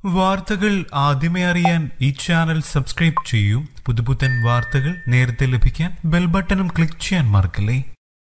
വാർത്തകൾ ആദ്യമേ അറിയാൻ ഈ ചാനൽ സബ്സ്ക്രൈബ് ചെയ്യൂ പുതുപുത്തൻ വാർത്തകൾ നേരത്തെ ലഭിക്കാൻ ബെൽ ബട്ടണും ക്ലിക്ക് ചെയ്യാൻ മറക്കല്ലേ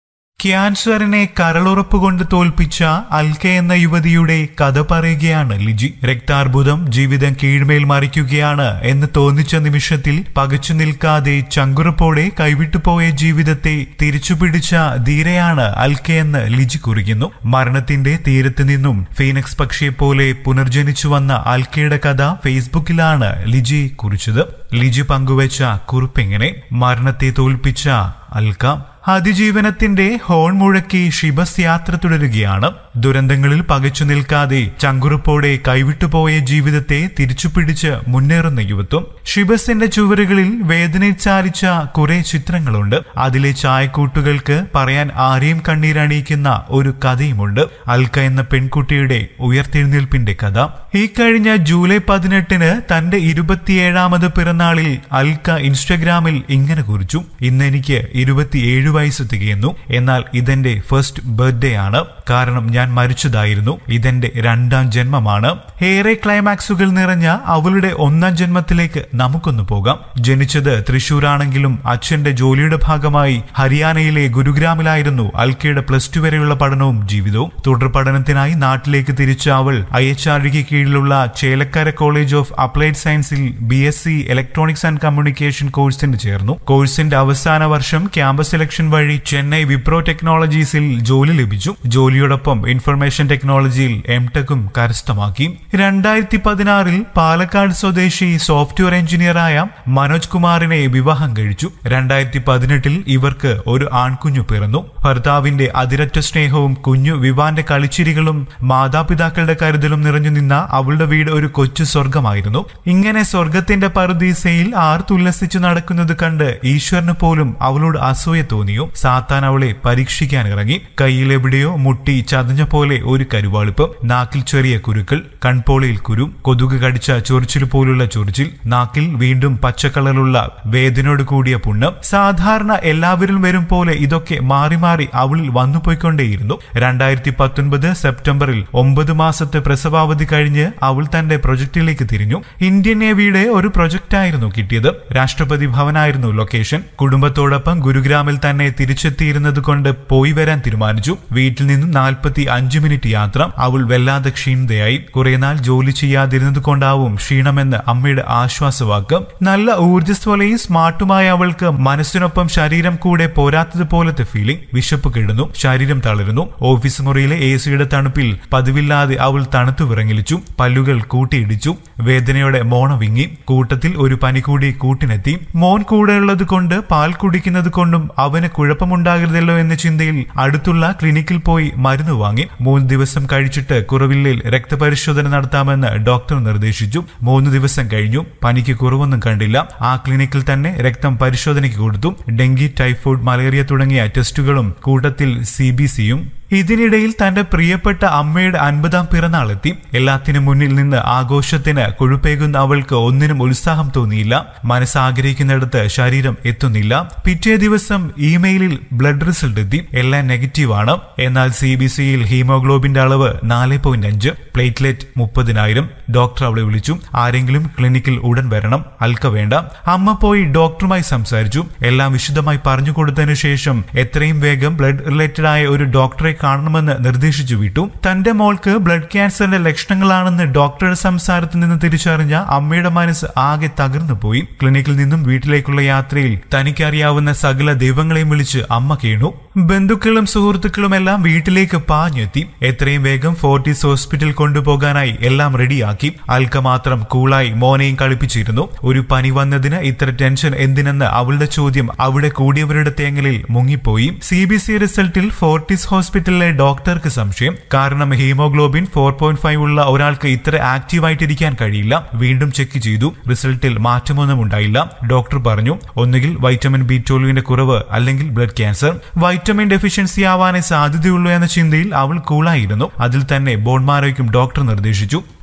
ക്യാൻസറിനെ കരളുറപ്പ് കൊണ്ട് തോൽപ്പിച്ച അൽക്ക എന്ന യുവതിയുടെ കഥ പറയുകയാണ് ലിജി രക്താർബുദം ജീവിതം കീഴ്മേൽ മറിക്കുകയാണ് എന്ന് തോന്നിച്ച നിമിഷത്തിൽ പകച്ചു നിൽക്കാതെ ചങ്കുറപ്പോടെ കൈവിട്ടുപോയ ജീവിതത്തെ തിരിച്ചുപിടിച്ച ധീരയാണ് അൽക്കയെന്ന് ലിജി കുറിക്കുന്നു മരണത്തിന്റെ തീരത്ത് നിന്നും ഫീനക്സ് പക്ഷിയെ പോലെ പുനർജനിച്ചു വന്ന അൽക്കയുടെ കഥ ഫേസ്ബുക്കിലാണ് ലിജി കുറിച്ചത് ലിജി പങ്കുവച്ച കുറിപ്പെങ്ങനെ മരണത്തെ തോൽപ്പിച്ച അൽക്ക അതിജീവനത്തിന്റെ ഹോൺ മുഴക്കി ഷിബസ് യാത്ര തുടരുകയാണ് ദുരന്തങ്ങളിൽ പകച്ചു നിൽക്കാതെ ചങ്കുറുപ്പോടെ കൈവിട്ടുപോയ ജീവിതത്തെ തിരിച്ചുപിടിച്ച് മുന്നേറുന്ന യുവത്വം ഷിബസിന്റെ ചുവരുകളിൽ വേദനച്ചാലിച്ച കുറെ ചിത്രങ്ങളുണ്ട് അതിലെ ചായക്കൂട്ടുകൾക്ക് പറയാൻ ആരെയും കണ്ണീരണിയിക്കുന്ന ഒരു കഥയുമുണ്ട് അൽക്ക എന്ന പെൺകുട്ടിയുടെ ഉയർത്തെഴുന്നേൽപ്പിന്റെ കഥ ഈ കഴിഞ്ഞ ജൂലൈ പതിനെട്ടിന് തന്റെ ഇരുപത്തിയേഴാമത് പിറന്നാളിൽ അൽക്ക ഇൻസ്റ്റഗ്രാമിൽ ഇങ്ങനെ കുറിച്ചു ഇന്ന് എനിക്ക് ഇരുപത്തിയേഴ് വയസ്സ് തികയുന്നു എന്നാൽ ഇതെന്റെ ഫസ്റ്റ് ബർത്ത്ഡേ ആണ് കാരണം ഞാൻ മരിച്ചതായിരുന്നു ഇതെന്റെ രണ്ടാം ജന്മമാണ് ഏറെ ക്ലൈമാക്സുകൾ നിറഞ്ഞ അവളുടെ ഒന്നാം ജന്മത്തിലേക്ക് നമുക്കൊന്ന് പോകാം ജനിച്ചത് തൃശൂരാണെങ്കിലും അച്ഛന്റെ ജോലിയുടെ ഭാഗമായി ഹരിയാനയിലെ ഗുരുഗ്രാമിലായിരുന്നു അൽക്കയുടെ പ്ലസ് ടു വരെയുള്ള പഠനവും ജീവിതവും തുടർ പഠനത്തിനായി നാട്ടിലേക്ക് തിരിച്ച അവൾ ഐ എച്ച് ആർ ഡിക്ക് കീഴിലുള്ള ചേലക്കര കോളേജ് ഓഫ് അപ്ലൈഡ് സയൻസിൽ B S C electronics and communication കോഴ്സിന് ചേർന്നു കോഴ്സിന്റെ അവസാന വർഷം ക്യാമ്പസ് സെലക്ഷൻ വഴി ചെന്നൈ വിപ്രോ ടെക്നോളജീസിൽ ജോലി ലഭിച്ചു ജോലിയോടൊപ്പം ഇൻഫർമേഷൻ ടെക്നോളജിയിൽ എം ടെക്കും കരസ്ഥമാക്കി രണ്ടായിരത്തി പതിനാറിൽ പാലക്കാട് സ്വദേശി സോഫ്റ്റ്വെയർ എഞ്ചിനീയറായ മനോജ് കുമാറിനെ വിവാഹം കഴിച്ചു രണ്ടായിരത്തി പതിനെട്ടിൽ ഇവർക്ക് ഒരു ആൺകുഞ്ഞു പിറന്നു ഭർത്താവിന്റെ അതിരറ്റ സ്നേഹവും കുഞ്ഞു വിവാന്റെ കളിച്ചിരികളും മാതാപിതാക്കളുടെ കരുതലും നിറഞ്ഞു നിന്ന അവളുടെ വീട് ഒരു കൊച്ചു സ്വർഗമായിരുന്നു ഇങ്ങനെ സ്വർഗത്തിന്റെ പറുദീസയിൽ ആർത്തുല്ലസിച്ചു നടക്കുന്നത് കണ്ട് ഈശ്വരന് പോലും അവളോട് അസൂയ തോന്നിയോ സാത്താൻ അവളെ പരീക്ഷിക്കാൻ ഇറങ്ങി കയ്യിലെവിടെയോ മുട്ടി ചതഞ്ഞ പോലെ ഒരു കരുവാളിപ്പ് നാക്കിൽ ചെറിയ കുരുക്കൾ കൺപോളയിൽ കുരു കൊതുക് കടിച്ച ചൊറിച്ചിൽ പോലുള്ള ചൊറിച്ചിൽ നാക്കിൽ വീണ്ടും പച്ചക്കളറുള്ള വേദനയോട് കൂടിയ പുണ്യം സാധാരണ എല്ലാവരിലും വരും പോലെ ഇതൊക്കെ മാറി മാറി അവളിൽ വന്നുപോയിക്കൊണ്ടേയിരുന്നു രണ്ടായിരത്തി പത്തൊൻപത് സെപ്റ്റംബറിൽ ഒമ്പത് മാസത്തെ പ്രസവാവധി കഴിഞ്ഞ് അവൾ തന്റെ പ്രൊജക്ടിലേക്ക് തിരിഞ്ഞു ഇന്ത്യൻ നേവിയുടെ ഒരു പ്രൊജക്റ്റായിരുന്നു കിട്ടിയത് രാഷ്ട്രപതി ഭവനായിരുന്നു ലൊക്കേഷൻ കുടുംബത്തോടൊപ്പം ഗുരുഗ്രാമിൽ തന്നെ തിരിച്ചെത്തിയിരുന്നത് കൊണ്ട് പോയി വരാൻ തീരുമാനിച്ചു വീട്ടിൽ നിന്നും നാൽപ്പത്തി അഞ്ച് മിനിറ്റ് യാത്ര അവൾ വല്ലാതെ ക്ഷീണിതയായി കുറെ നാൾ ജോലി ചെയ്യാതിരുന്നത് കൊണ്ടാവും ക്ഷീണമെന്ന് അമ്മയുടെ ആശ്വാസവാക്ക് നല്ല ഊർജ്ജസ്വലയും സ്മാർട്ടുമായ അവൾക്ക് മനസ്സിനൊപ്പം ശരീരം കൂടെ പോരാത്തതുപോലത്തെ ഫീലിംഗ് വിശപ്പ് കിടന്നു ശരീരം തളരുന്നു ഓഫീസ് മുറിയിലെ എ സിയുടെ തണുപ്പിൽ പതിവില്ലാതെ അവൾ തണുത്തു വിറങ്ങലിച്ചു പല്ലുകൾ കൂട്ടിയിടിച്ചു വേദനയോടെ മോണ വിങ്ങി കൂട്ടത്തിൽ ഒരു പനി കൂടി കൂട്ടിനെത്തി മോൻ കൂടെയുള്ളത് കൊണ്ട് പാൽ കുടിക്കുന്നത് കൊണ്ടും അവന് കുഴപ്പമുണ്ടാകരുതല്ലോ എന്ന ചിന്തയിൽ അടുത്തുള്ള ക്ലിനിക്കിൽ പോയി മരുന്ന് വാങ്ങി മൂന്ന് ദിവസം കഴിച്ചിട്ട് കുറവില്ലിൽ രക്തപരിശോധന നടത്താമെന്ന് ഡോക്ടർ നിർദ്ദേശിച്ചു മൂന്ന് ദിവസം കഴിഞ്ഞു പനിക്ക് കുറവൊന്നും കണ്ടില്ല ആ ക്ലിനിക്കിൽ തന്നെ രക്തം പരിശോധനയ്ക്ക് കൊടുത്തു ഡെങ്കി ടൈഫോയിഡ് മലേറിയ തുടങ്ങിയ ടെസ്റ്റുകളും കൂട്ടത്തിൽ സി ബി സിയും ഇതിനിടയിൽ തന്റെ പ്രിയപ്പെട്ട അമ്മയുടെ അൻപതാം പിറന്നാളെത്തി എല്ലാത്തിനും മുന്നിൽ നിന്ന് ആഘോഷത്തിന് കൊഴുപ്പേകുന്ന അവൾക്ക് ഒന്നിനും ഉത്സാഹം തോന്നിയില്ല മനസ്സാഗ്രഹിക്കുന്നിടത്ത് ശരീരം എത്തുന്നില്ല പിറ്റേ ദിവസം ഇമെയിലിൽ ബ്ലഡ് റിസൾട്ട് എത്തി എല്ലാം നെഗറ്റീവ് ആണ് എന്നാൽ സി ബി സിയിൽ ഹീമോഗ്ലോബിന്റെ അളവ് നാല് പോയിന്റ് അഞ്ച് പ്ലേറ്റ്ലെറ്റ് മുപ്പതിനായിരം ഡോക്ടർ അവളെ വിളിച്ചു ആരെങ്കിലും ക്ലിനിക്കിൽ ഉടൻ വരണം അൽക്ക വേണ്ട അമ്മ പോയി ഡോക്ടറുമായി സംസാരിച്ചു എല്ലാം വിശദമായി പറഞ്ഞു കൊടുത്തതിനു ശേഷം എത്രയും വേഗം ബ്ലഡ് റിലേറ്റഡ് ആയ ഒരു ഡോക്ടറെ കാണണമെന്ന് നിർദ്ദേശിച്ചു വിട്ടു തന്റെ മോൾക്ക് ബ്ലഡ് ക്യാൻസറിന്റെ ലക്ഷണങ്ങളാണെന്ന് ഡോക്ടറുടെ സംസാരത്തിൽ നിന്ന് തിരിച്ചറിഞ്ഞ അമ്മയുടെ മനസ്സ് ആകെ തകർന്നു പോയി ക്ലിനിക്കിൽ നിന്നും വീട്ടിലേക്കുള്ള യാത്രയിൽ തനിക്കറിയാവുന്ന സകല ദൈവങ്ങളെയും വിളിച്ച് അമ്മ കേണു ബന്ധുക്കളും സുഹൃത്തുക്കളും എല്ലാം വീട്ടിലേക്ക് പാഞ്ഞെത്തി എത്രയും വേഗം ഫോർട്ടീസ് ഹോസ്പിറ്റൽ കൊണ്ടുപോകാനായി എല്ലാം റെഡിയാക്കി അൽക്ക മാത്രം കൂളായി മോനെയും കളിപ്പിച്ചിരുന്നു ഒരു പനി വന്നതിന് ഇത്ര ടെൻഷൻ എന്തിനെന്ന് അവളുടെ ചോദ്യം അവിടെ കൂടിയവരുടെ തേങ്ങലിൽ മുങ്ങിപ്പോയി സി ബി സി റിസൾട്ടിൽ ഫോർട്ടീസ് ഹോസ്പിറ്റലിലെ ഡോക്ടർക്ക് സംശയം കാരണം ഹീമോഗ്ലോബിൻ ഫോർ പോയിന്റ് ഫൈവ് ഉള്ള ഒരാൾക്ക് ഇത്ര ആക്റ്റീവ് ആയിട്ടിരിക്കാൻ കഴിയില്ല വീണ്ടും ചെക്ക് ചെയ്തു റിസൾട്ടിൽ മാറ്റമൊന്നും ഉണ്ടായില്ല ഡോക്ടർ പറഞ്ഞു ഒന്നുകിൽ വൈറ്റമിൻ ബി ട്വൽവിന്റെ കുറവ് അല്ലെങ്കിൽ ബ്ലഡ് ക്യാൻസർ വൈറ്റമിൻ ഡെഫിഷ്യൻസി ആവാനേ സാധ്യതയുള്ളൂ എന്ന ചിന്തയിൽ അവൾ കൂളായിരുന്നു അതിൽ തന്നെ ബോൺമാരോയ്ക്കും ഡോക്ടർ നിർദ്ദേശിച്ചു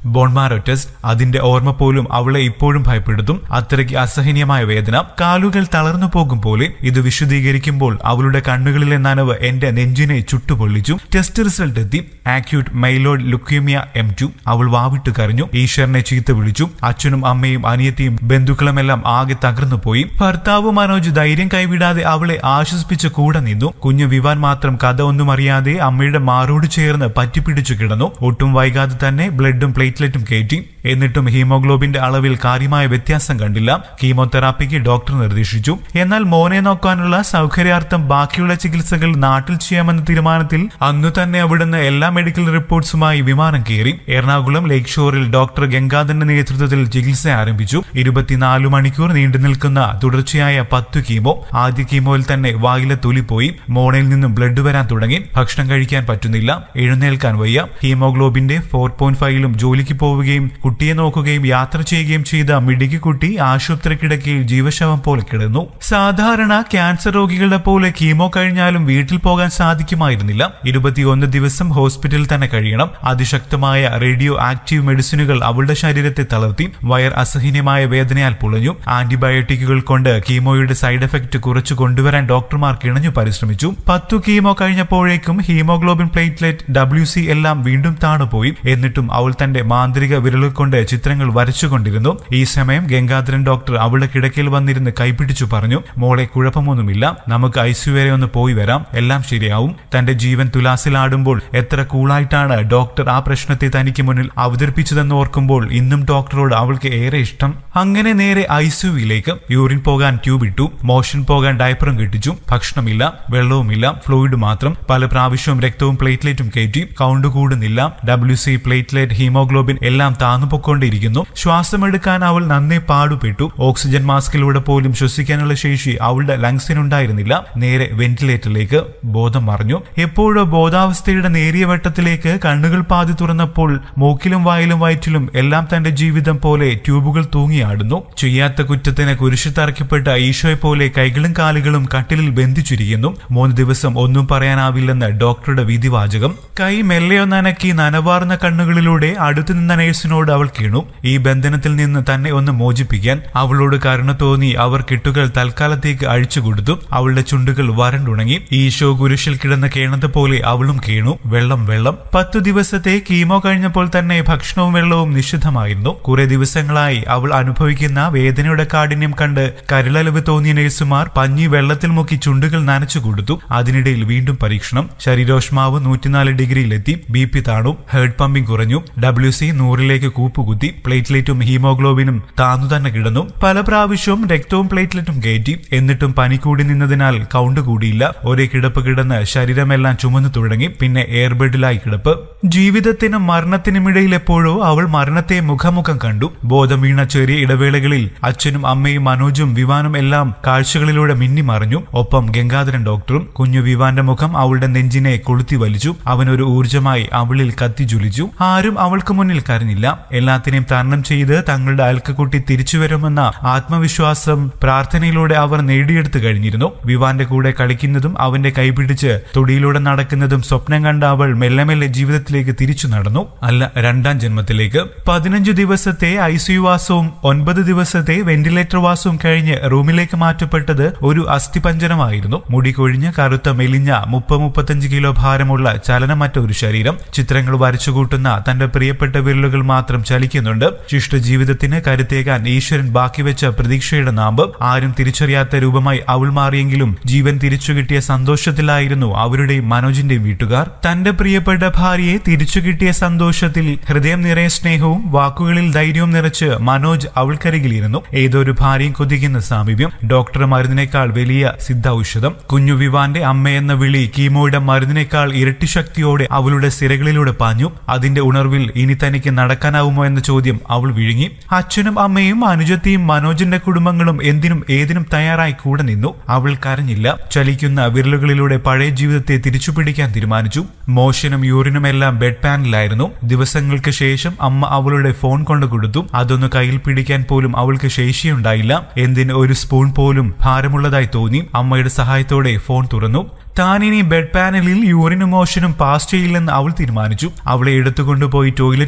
ബോൺമാരോ ടെസ്റ്റ് അതിന്റെ ഓർമ്മ പോലും അവളെ ഇപ്പോഴും ഭയപ്പെടുത്തും അത്രയ്ക്ക് അസഹനീയമായ വേദന കാലുകൾ തളർന്നു പോകും പോലെ ഇത് വിശദീകരിക്കുമ്പോൾ അവളുടെ കണ്ണുകളിലെ നനവ് എന്റെ നെഞ്ചിനെ ചുട്ടുപൊള്ളിച്ചു ടെസ്റ്റ് റിസൾട്ട് എത്തി acute myeloid leukaemia M two അവൾ വാവിട്ട് കരഞ്ഞു ഈശ്വരനെ ചീത്ത വിളിച്ചു അച്ഛനും അമ്മയും അനിയത്തിയും ബന്ധുക്കളുമെല്ലാം ആകെ തകർന്നു പോയി ഭർത്താവ് മനോജ് ധൈര്യം കൈവിടാതെ അവളെ ആശ്വസിപ്പിച്ച് കൂടെ നിന്നു കുഞ്ഞു വിവാൻ മാത്രം കഥ ഒന്നും അറിയാതെ അമ്മയുടെ മാറോട് ചേർന്ന് പറ്റിപ്പിടിച്ചു കിടന്നു ഒട്ടും വൈകാതെ തന്നെ ബ്ലഡും പ്ലേറ്റ്ലെറ്റും കയറ്റി എന്നിട്ടും ഹീമോഗ്ലോബിന്റെ അളവിൽ കാര്യമായ വ്യത്യാസം കണ്ടില്ല കീമോതെറാപ്പിക്ക് ഡോക്ടർ നിർദ്ദേശിച്ചു എന്നാൽ മോനെ നോക്കാനുള്ള സൗകര്യാർത്ഥം ബാക്കിയുള്ള ചികിത്സകൾ നാട്ടിൽ ചെയ്യാമെന്ന തീരുമാനത്തിൽ അന്നു തന്നെ അവിടുന്ന് എല്ലാ മെഡിക്കൽ റിപ്പോർട്ട്സുമായി വിമാനം കയറി എറണാകുളം ലേക്ക് ഷോറിൽ ഡോക്ടർ ഗംഗാധരന്റെ നേതൃത്വത്തിൽ ചികിത്സ ആരംഭിച്ചു ഇരുപത്തിനാല് മണിക്കൂർ നീണ്ടു നിൽക്കുന്ന തുടർച്ചയായ പത്തു കീമോ ആദ്യ കീമോയിൽ തന്നെ വായിലെ തൊലി പോയി മോണയിൽ നിന്നും ബ്ലഡ് വരാൻ തുടങ്ങി ഭക്ഷണം കഴിക്കാൻ പറ്റുന്നില്ല എഴുന്നേൽക്കാൻ വയ്യ ഹീമോഗ്ലോബിന്റെ ഫോർ പോയിന്റ് ഫൈവിലും ജോലിക്ക് പോവുകയും കുട്ടിയെ നോക്കുകയും യാത്ര ചെയ്യുകയും ചെയ്ത മിടുക്കി കുട്ടി ആശുപത്രി കിടക്കയിൽ ജീവശവം പോലെ കിടന്നു സാധാരണ ക്യാൻസർ രോഗികളുടെ പോലെ കീമോ കഴിഞ്ഞാലും വീട്ടിൽ പോകാൻ സാധിക്കുമായിരുന്നില്ല ഇരുപത്തിയൊന്ന് ദിവസം ഹോസ്പിറ്റലിൽ തന്നെ കഴിയണം അതിശക്തമായ റേഡിയോ ആക്റ്റീവ് മെഡിസിനുകൾ അവളുടെ ശരീരത്തെ തളർത്തി വയർ അസഹനീയമായ വേദനയാൽ പുളഞ്ഞു ആന്റിബയോട്ടിക്കുകൾ കൊണ്ട് കീമോയുടെ സൈഡ് എഫക്ട് കുറച്ചു കൊണ്ടുവരാൻ ഡോക്ടർമാർ കിണഞ്ഞു പരിശ്രമിച്ചു പത്തു കീമോ കഴിഞ്ഞപ്പോഴേക്കും ഹീമോഗ്ലോബിൻ പ്ലേറ്റ്ലെറ്റ് ഡബ്ല്യു സി എല്ലാം വീണ്ടും താണുപോയി എന്നിട്ടും അവൾ തന്റെ മാന്ത്രിക വിരലുകൾ കൊണ്ട് ചിത്രങ്ങൾ വരച്ചുകൊണ്ടിരുന്നു ഈ സമയം ഗംഗാധരൻ ഡോക്ടർ അവളുടെ കിടക്കയിൽ വന്നിരുന്ന് കൈപിടിച്ചു പറഞ്ഞു മോളെ കുഴപ്പമൊന്നുമില്ല നമുക്ക് ഐസിയു വരെ ഒന്ന് പോയി വരാം എല്ലാം ശരിയാവും തന്റെ ജീവൻ തുലാസിലാടുമ്പോൾ എത്ര കൂളായിട്ടാണ് ഡോക്ടർ ആ പ്രശ്നത്തെ തനിക്ക് മുന്നിൽ അവതരിപ്പിച്ചതെന്ന് ഓർക്കുമ്പോൾ ഇന്നും ഡോക്ടറോട് അവൾക്ക് ഏറെ ഇഷ്ടം അങ്ങനെ നേരെ ഐസിയുവിലേക്ക് യൂറിൻ പോകാൻ ട്യൂബ് ഇട്ടു മോഷൻ പോകാൻ ഡയപ്പറും കെട്ടിച്ചു ഭക്ഷണമില്ല വെള്ളവുമില്ല ഫ്ലൂയിഡ് മാത്രം പല പ്രാവശ്യവും രക്തവും പ്ലേറ്റ്ലേറ്റും കയറ്റി കൗണ്ട് കൂടുന്നില്ല ഡബ്ല്യു സി പ്ലേറ്റ്ലേറ്റ് ഹീമോഗ്ലോബിൻ എല്ലാം താന്നുപൊക്കൊണ്ടിരിക്കുന്നു ശ്വാസമെടുക്കാൻ അവൾ നന്നേ പാടുപെട്ടു ഓക്സിജൻ മാസ്കിലൂടെ പോലും ശ്വസിക്കാനുള്ള ശേഷി അവളുടെ ലങ്സിനുണ്ടായിരുന്നില്ല നേരെ വെന്റിലേറ്ററിലേക്ക് ബോധം മറിഞ്ഞു എപ്പോഴോ ബോധാവസ്ഥയുടെ നേരിയ വട്ടത്തിലേക്ക് കണ്ണുകൾ പാതി തുറന്നപ്പോൾ മൂക്കിലും വായിലും വയറ്റിലും എല്ലാം തന്റെ ജീവിതം പോലെ ട്യൂബുകൾ തൂങ്ങിയാടുന്നു ചെയ്യാത്ത കുറ്റത്തിന് കുരിശു തറയ്ക്കപ്പെട്ട ഈശോയെ പോലെ കൈകളും കാലുകളും കട്ടിലിൽ ബന്ധിച്ചിരിക്കുന്നു മൂന്ന് ദിവസം ഒന്നും പറയാനാവില്ലെന്ന് ഡോക്ടറുടെ വിധിവാചകം കൈ മെല്ലെയൊന്നനക്കി നനവാർന്ന കണ്ണുകളിലൂടെ അടുത്തു നിന്ന നേഴ്സിനോട് അവൾ കീണു ഈ ബന്ധനത്തിൽ നിന്ന് തന്നെ ഒന്ന് മോചിപ്പിക്കാൻ അവളോട് കരുണ തോന്നി അവർ കെട്ടുകൾ തൽക്കാലത്തേക്ക് അഴിച്ചു കൊടുത്തു അവളുടെ ചുണ്ടുകൾ വരണ്ടുണങ്ങി ഈശോ കുരിശിൽ കിടന്ന കേണത് പോലെ അവളും കീണു വെള്ളം വെള്ളം പത്തു ദിവസത്തെ കീമോ കഴിഞ്ഞപ്പോൾ തന്നെ ഭക്ഷണവും വെള്ളവും നിഷിദ്ധമായിരുന്നു കുറെ ദിവസങ്ങളായി അവൾ അനുഭവിക്കുന്ന വേദനയുടെ കാഠിന്യം കണ്ട് കരളലവ് തോന്നിയ നഴ്സുമാർ പഞ്ഞി വെള്ളത്തിൽ മുക്കി ചുണ്ടുകൾ നനച്ചു കൊടുത്തു അതിനിടയിൽ വീണ്ടും പരീക്ഷണം ശരീരോഷ്മാവ് നൂറ്റിനാല് ഡിഗ്രിയിലെത്തി ബി പി താണു ഹേർട്ട് പമ്പിംഗ് കുറഞ്ഞു ഡബ്ല്യു സി നൂറിലേക്ക് കൂപ്പുകുത്തി പ്ലേറ്റ്ലേറ്റും ഹീമോഗ്ലോബിനും താന്നു തന്നെ കിടന്നു പല പ്രാവശ്യവും രക്തവും പ്ലേറ്റ്ലെറ്റും കയറ്റി എന്നിട്ടും പനി കൂടി നിന്നതിനാൽ കൗണ്ട് കൂടിയില്ല ഒരേ കിടപ്പ് കിടന്ന് ശരീരമെല്ലാം ചുമന്നു തുടങ്ങി പിന്നെ എയർബെഡിലായി കിടപ്പ് ജീവിതത്തിനും മരണത്തിനുമിടയിൽ എപ്പോഴോ അവൾ മരണത്തെ മുഖമുഖം കണ്ടു ബോധം വീണ ചെറിയ ഇടവേളകളിൽ അച്ഛനും അമ്മയും മനോജും വിവാനും എല്ലാം കാഴ്ചകളിലൂടെ മിന്നിമറിഞ്ഞു ഒപ്പം ഗംഗാധരൻ ഡോക്ടറും കുഞ്ഞു വിവാന്റെ മുഖം അവളുടെ നെഞ്ചിനെ കൊളുത്തി വലിച്ചു അവനൊരു ഊർജമായി അവളിൽ കത്തി ജ്വലിച്ചു ആരും അവൾക്ക് മുന്നിൽ കരഞ്ഞില്ല എല്ലാത്തിനെയും തരണം ചെയ്ത് തങ്ങളുടെ അയൽക്കുട്ടി തിരിച്ചു വരുമെന്ന ആത്മവിശ്വാസം പ്രാർത്ഥനയിലൂടെ അവർ നേടിയെടുത്തു കഴിഞ്ഞിരുന്നു വിവാന്റെ കൂടെ കളിക്കുന്നതും അവന്റെ കൈപിടിച്ച് തൊടിയിലൂടെ നടക്കുന്നതും സ്വപ്നം കണ്ട അവൾ മെല്ലെ മെല്ലെ ജീവിതത്തിലേക്ക് തിരിച്ചു നടന്നു അല്ല രണ്ടാം ജന്മത്തിലേക്ക് പതിനഞ്ചു ദിവസത്തെ ഐസിയു വാസവും ഒൻപത് ദിവസത്തെ വെന്റിലേറ്റർ വാസവും കഴിഞ്ഞ് റൂമിലേക്ക് മാറ്റപ്പെട്ടത് ഒരു അസ്ഥിപഞ്ചനമായിരുന്നു മുടി കൊഴിഞ്ഞ് കറുത്ത മെലിഞ്ഞ മുപ്പ മുപ്പത്തഞ്ച് കിലോ ഭാരമുള്ള ചലനമറ്റ ഒരു ശരീരം ചിത്രങ്ങൾ വരച്ചുകൂട്ടുന്ന തന്റെ പ്രിയപ്പെട്ട വിരലുകൾ മാത്രം ചലിക്കുന്നുണ്ട് ശിഷ്ട ജീവിതത്തിന് കരുത്തേകാൻ ഈശ്വരൻ ബാക്കി വെച്ച പ്രതീക്ഷയുടെ നാമ്പ് ആരും തിരിച്ചറിയാത്ത രൂപമായി അവൾ മാറിയെങ്കിലും ജീവൻ തിരിച്ചു കിട്ടിയ സന്തോഷത്തിലായിരുന്നു അവരുടെയും മനോജിന്റെയും വീട്ടുകാർ തന്റെ പ്രിയപ്പെട്ട ഭാര്യയെ തിരിച്ചു കിട്ടിയ സന്തോഷത്തിൽ ഹൃദയം നിറയെ സ്നേഹവും വാക്കുകളിൽ ധൈര്യവും നിറച്ച് മനോജ് അവൾക്കരികിലിരുന്നു ഏതൊരു ഭാര്യയും കൊതിക്കുന്ന സാമീപ്യം ഡോക്ടർ മരുന്നിനേക്കാൾ വലിയ സിദ്ധ ഔഷധം കുഞ്ഞു വിവാന്റെ അമ്മയെന്ന വിളി കീമോയുടെ മരുന്നിനേക്കാൾ ഇരട്ടി ശക്തിയോടെ അവളുടെ സിരകളിലൂടെ പാഞ്ഞു അതിന്റെ ഉണർവിൽ ഇനി തനിക്ക് നടക്കാനാവുമോ എന്ന ചോദ്യം അവൾ വിഴുങ്ങി അച്ഛനും അമ്മയും അനുജത്തിയും മനോജിന്റെ കുടുംബങ്ങളും എന്തിനും ഏതിനും തയ്യാറായി കൂടെ നിന്നു അവൾ കരഞ്ഞില്ല ചലിക്കുന്ന വിരലുകളിലൂടെ പഴയ ജീവിതത്തെ തിരിച്ചുപിടിക്കാൻ തീരുമാനിച്ചു മോഷനും യൂറിനും എല്ലാം ബെഡ് പാനിലായിരുന്നു ദിവസങ്ങൾക്ക് ശേഷം അമ്മ അവളുടെ ഫോൺ കൊണ്ടു കൊടുത്തു അതൊന്ന് കയ്യിൽ പിടിക്കാൻ പോലും അവൾക്ക് ശേഷിയുണ്ടായില്ല എന്തിന് ഒരു സ്പൂൺ പോലും ഭാരമുള്ളതായി തോന്നി അമ്മയുടെ സഹായത്തോടെ ഫോൺ തുറന്നു താൻ ഇനി ബെഡ് പാനലിൽ യൂറിനും മോഷനും പാസ് ചെയ്യില്ലെന്ന് അവൾ തീരുമാനിച്ചു അവളെ എടുത്തുകൊണ്ടുപോയി ടോയ്ലറ്റിൽ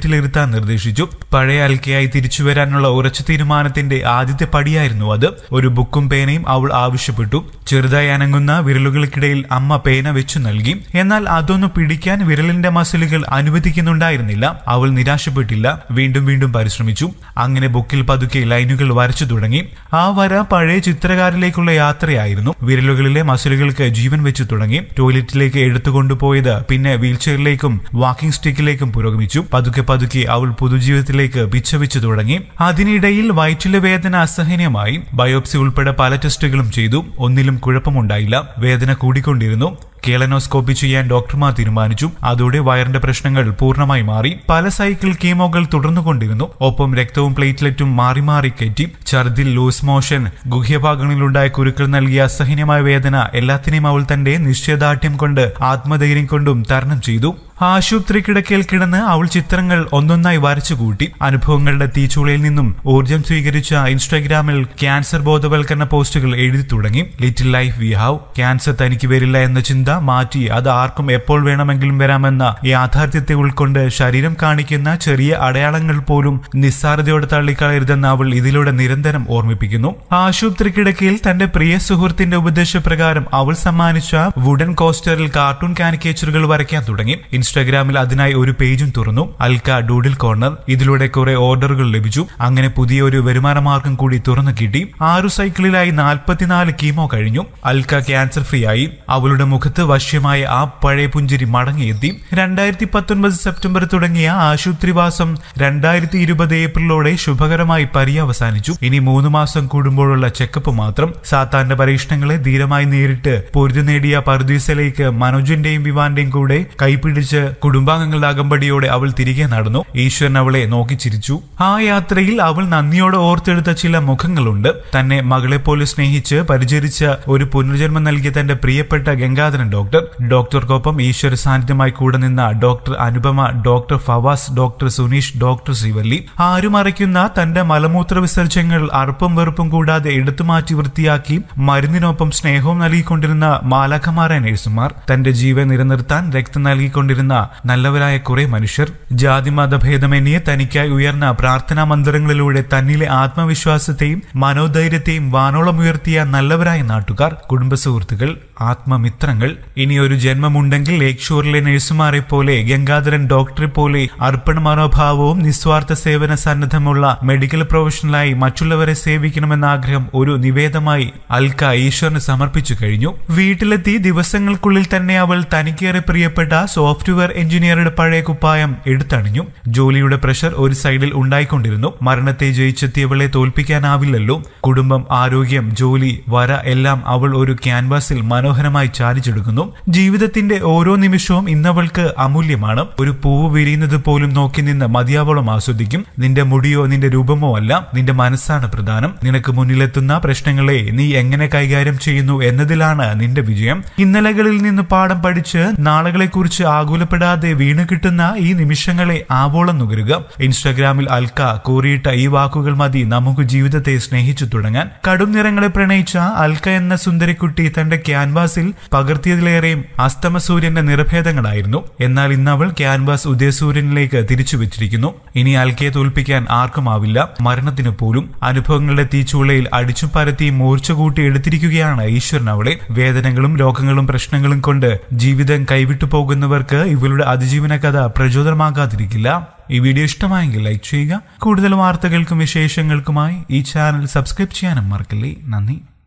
വീട്ടിലിരുത്താൻ നിർദ്ദേശിച്ചു പഴയ അൽക്കയായി തിരിച്ചു വരാനുള്ള ഉറച്ച തീരുമാനത്തിന്റെ ആദ്യത്തെ പടിയായിരുന്നു അത് ഒരു ബുക്കും പേനയും അവൾ ആവശ്യപ്പെട്ടു ചെറുതായി അനങ്ങുന്ന വിരലുകൾക്കിടയിൽ അമ്മ പേന വെച്ചു നൽകി എന്നാൽ അതൊന്ന് പിടിക്കാൻ വിരലിന്റെ മസിലുകൾ അനുവദിക്കുന്നുണ്ടായിരുന്നില്ല അവൾ നിരാശപ്പെട്ടില്ല വീണ്ടും വീണ്ടും പരിശ്രമിച്ചു അങ്ങനെ ബുക്കിൽ പതുക്കെ ലൈനുകൾ വരച്ചു തുടങ്ങി ആ വര പഴയ ചിത്രകാരിലേക്കുള്ള യാത്രയായിരുന്നു വിരലുകളിലെ മസിലുകൾക്ക് ജീവൻ വെച്ചു തുടങ്ങി ടോയ്ലറ്റിലേക്ക് എടുത്തുകൊണ്ടുപോയത് പിന്നെ വീൽചെയറിലേക്കും വാക്കിംഗ് സ്റ്റിക്കിലേക്കും പുരോഗമിച്ചു പതുക്കെ പതുക്കെ അവൾ പുതുജീവിതത്തിലേക്ക് പിച്ചവെച്ചു തുടങ്ങി അതിനിടയിൽ വയറ്റിലെ വേദന അസഹനീയമായി ബയോപ്സി ഉൾപ്പെടെ പല ടെസ്റ്റുകളും ചെയ്തു ഒന്നിലും കുഴപ്പമുണ്ടായില്ല വേദന കൂടിക്കൊണ്ടിരുന്നു കേളനോസ്കോപ്പി ചെയ്യാൻ ഡോക്ടർമാർ തീരുമാനിച്ചു അതോടെ വയറിന്റെ പ്രശ്നങ്ങൾ പൂർണ്ണമായി മാറി പല സൈക്കിൾ കീമോകൾ തുടർന്നുകൊണ്ടിരുന്നു ഒപ്പം രക്തവും പ്ലേറ്റ്ലെറ്റും മാറി മാറി കയറ്റി ഛർദിൽ ലൂസ് മോഷൻ ഗുഹ്യഭാഗങ്ങളിലുണ്ടായ കുരുക്കൾ നൽകിയ അസഹനീയമായ വേദന എല്ലാത്തിനെയും അവൾ തന്റെ നിശ്ചയദാർഢ്യം കൊണ്ട് ആത്മധൈര്യം കൊണ്ടും തരണം ചെയ്തു ആശുപത്രി കിടക്കയിൽ കിടന്ന് അവൾ ചിത്രങ്ങൾ ഒന്നൊന്നായി വരച്ചു കൂട്ടി അനുഭവങ്ങളുടെ തീച്ചുളയിൽ നിന്നും ഊർജം സ്വീകരിച്ച ഇൻസ്റ്റാഗ്രാമിൽ ക്യാൻസർ ബോധവൽക്കരണ പോസ്റ്റുകൾ എഴുതി തുടങ്ങി little life we have cancer തനിക്ക് വരില്ല എന്ന ചിന്ത മാറ്റി അത് ആർക്കും എപ്പോൾ വേണമെങ്കിലും വരാമെന്ന യാഥാർത്ഥ്യത്തെ ഉൾക്കൊണ്ട് ശരീരം കാണിക്കുന്ന ചെറിയ അടയാളങ്ങൾ പോലും നിസ്സാരതയോടെ തള്ളിക്കളയരുതെന്ന് അവൾ ഇതിലൂടെ നിരന്തരം ഓർമ്മിപ്പിക്കുന്നു ആശുപത്രി കിടക്കയിൽ തന്റെ പ്രിയ സുഹൃത്തിന്റെ ഉപദേശപ്രകാരം അവൾ സമ്മാനിച്ച വുഡൻ കോസ്റ്ററിൽ കാർട്ടൂൺ കാനിക്കേച്ചറുകൾ വരയ്ക്കാൻ തുടങ്ങി ഇൻസ്റ്റാഗ്രാമിൽ അതിനായി ഒരു പേജും തുറന്നു അൽക്ക ഡൂഡിൽ കോർണർ ഇതിലൂടെ കുറെ ഓർഡറുകൾ ലഭിച്ചു അങ്ങനെ പുതിയൊരു വരുമാന മാർഗം കൂടി തുറന്നു കിട്ടി ആറു സൈക്കിളിലായി നാൽപ്പത്തിനാല് കീമോ കഴിഞ്ഞു അൽക്ക ക്യാൻസർ ഫ്രീ ആയി അവളുടെ മുഖത്ത് വശ്യമായ ആ പഴയ പുഞ്ചിരി മടങ്ങിയെത്തി രണ്ടായിരത്തി പത്തൊൻപത് സെപ്റ്റംബർ തുടങ്ങിയ ആശുപത്രിവാസം രണ്ടായിരത്തി ഇരുപത് ഏപ്രിലോടെ ശുഭകരമായി പര്യവസാനിച്ചു ഇനി മൂന്ന് മാസം കൂടുമ്പോഴുള്ള ചെക്കപ്പ് മാത്രം സാത്താന്റെ പരീക്ഷണങ്ങളെ ധീരമായി നേരിട്ട് പൊരുതി നേടിയ പർദീസയിലേക്ക് മനോജിന്റെയും വിവാന്റെയും കൂടെ കൈപിടിച്ച് കുടുംബാംഗങ്ങളുടെ അകമ്പടിയോടെ അവൾ തിരികെ നടന്നു ഈശ്വരൻ അവളെ നോക്കി ചിരിച്ചു ആ യാത്രയിൽ അവൾ നന്ദിയോടെ ഓർത്തെടുത്ത ചില മുഖങ്ങളുണ്ട് തന്നെ മകളെ പോലെ സ്നേഹിച്ച് പരിചരിച്ച ഒരു പുനർജന്മം നൽകിയ തന്റെ പ്രിയപ്പെട്ട ഗംഗാധരൻ ഡോക്ടർ ഡോക്ടർക്കൊപ്പം ഈശ്വര സാന്നിധ്യമായി കൂടെ നിന്ന doctor Anupama doctor Fawaz doctor Suneesh doctor Sreevalli ആരും മറയ്ക്കുന്ന തന്റെ മലമൂത്ര വിസർജ്യങ്ങൾ അർപ്പും വെറുപ്പും കൂടാതെ എടുത്തുമാറ്റി വൃത്തിയാക്കി മരുന്നിനൊപ്പം സ്നേഹവും നൽകിക്കൊണ്ടിരുന്ന മാലാഖമാരായ നഴ്സുമാർ തന്റെ ജീവൻ നിലനിർത്താൻ രക്തം നൽകിക്കൊണ്ടിരുന്ന നല്ലവരായ കുറെ മനുഷ്യർ ജാതിമത ഭേദമന്യേ തനിക്കായി ഉയർന്ന പ്രാർത്ഥനാ മന്ത്രങ്ങളിലൂടെ തന്നിലെ ആത്മവിശ്വാസത്തെയും മനോധൈര്യത്തെയും വാനോളം ഉയർത്തിയ നല്ലവരായ നാട്ടുകാർ കുടുംബ സുഹൃത്തുക്കൾ ആത്മമിത്രങ്ങൾ ഇനി ഒരു ജന്മമുണ്ടെങ്കിൽ ലേക്ഷൂറിലെ നഴ്സുമാരെ പോലെ ഗംഗാധരൻ ഡോക്ടറെ പോലെ അർപ്പണ മനോഭാവവും നിസ്വാർത്ഥ സേവന സന്നദ്ധമുള്ള മെഡിക്കൽ പ്രൊഫഷണലായി മറ്റുള്ളവരെ സേവിക്കണമെന്ന ആഗ്രഹം ഒരു നിവേദമായി അൽക്ക ഈശ്വരന് സമർപ്പിച്ചു കഴിഞ്ഞു വീട്ടിലെത്തി ദിവസങ്ങൾക്കുള്ളിൽ തന്നെ അവൾ തനിക്കേറെ പ്രിയപ്പെട്ട സോഫ്റ്റ്വെയർ എഞ്ചിനീയറുടെ പഴയ കുപ്പായം എടുത്തണിഞ്ഞു ജോലിയുടെ പ്രഷർ ഒരു സൈഡിൽ ഉണ്ടായിക്കൊണ്ടിരുന്നു മരണത്തെ ജയിച്ചെത്തിയവളെ തോൽപ്പിക്കാനാവില്ലല്ലോ കുടുംബം ആരോഗ്യം ജോലി വര എല്ലാം അവൾ ഒരു ക്യാൻവാസിൽ മനോഹരമായി ചാലിച്ചെടുക്കുന്നു ജീവിതത്തിന്റെ ഓരോ നിമിഷവും ഇന്നവൾക്ക് അമൂല്യമാണ് ഒരു പൂവ് വിരിയുന്നത് പോലും നോക്കി നിന്ന് മതിയാവോളം ആസ്വദിക്കും നിന്റെ മുടിയോ നിന്റെ രൂപമോ അല്ല നിന്റെ മനസ്സാണ് പ്രധാനം നിനക്ക് മുന്നിലെത്തുന്ന പ്രശ്നങ്ങളെ നീ എങ്ങനെ കൈകാര്യം ചെയ്യുന്നു എന്നതിലാണ് നിന്റെ വിജയം ഇന്നലകളിൽ നിന്ന് പാഠം പഠിച്ച് നാളുകളെക്കുറിച്ച് ആകുലപ്പെടാതെ വീണു കിട്ടുന്ന ഈ നിമിഷങ്ങളെ ആവോളം നുകരുക ഇൻസ്റ്റാഗ്രാമിൽ അൽക്ക കൂറിയിട്ട ഈ വാക്കുകൾ മതി നമുക്ക് ജീവിതത്തെ സ്നേഹിച്ചു തുടങ്ങാൻ കടും നിറങ്ങളെ പ്രണയിച്ച അൽക്ക എന്ന സുന്ദരിക്കുട്ടി തന്റെ ക്യാൻവാസിൽ പകർത്തിയതിലേറെയും അസ്തമ സൂര്യന്റെ നിറഭേദങ്ങളായിരുന്നു എന്നാൽ ഇന്ന് അവൾ ക്യാൻവാസ് ഉദയസൂര്യനിലേക്ക് തിരിച്ചു വെച്ചിരിക്കുന്നു ഇനി അൽക്കയെ തോൽപ്പിക്കാൻ ആർക്കുമാവില്ല മരണത്തിനു പോലും അനുഭവങ്ങളുടെ തീച്ചൂളയിൽ അടിച്ചും പരത്തി മൂർച്ച കൂട്ടി എടുത്തിരിക്കുകയാണ് ഈശ്വരൻ അവളെ വേദനകളും രോഗങ്ങളും പ്രശ്നങ്ങളും കൊണ്ട് ജീവിതം കൈവിട്ടു പോകുന്നവർക്ക് ഇവളുടെ അതിജീവന കഥ പ്രചോദനമാകാതിരിക്കില്ല ഈ വീഡിയോ ഇഷ്ടമായെങ്കിൽ ലൈക്ക് ചെയ്യുക കൂടുതൽ വാർത്തകൾക്കും വിശേഷങ്ങൾക്കുമായി ഈ ചാനൽ സബ്സ്ക്രൈബ് ചെയ്യാനും മറക്കല്ലേ നന്ദി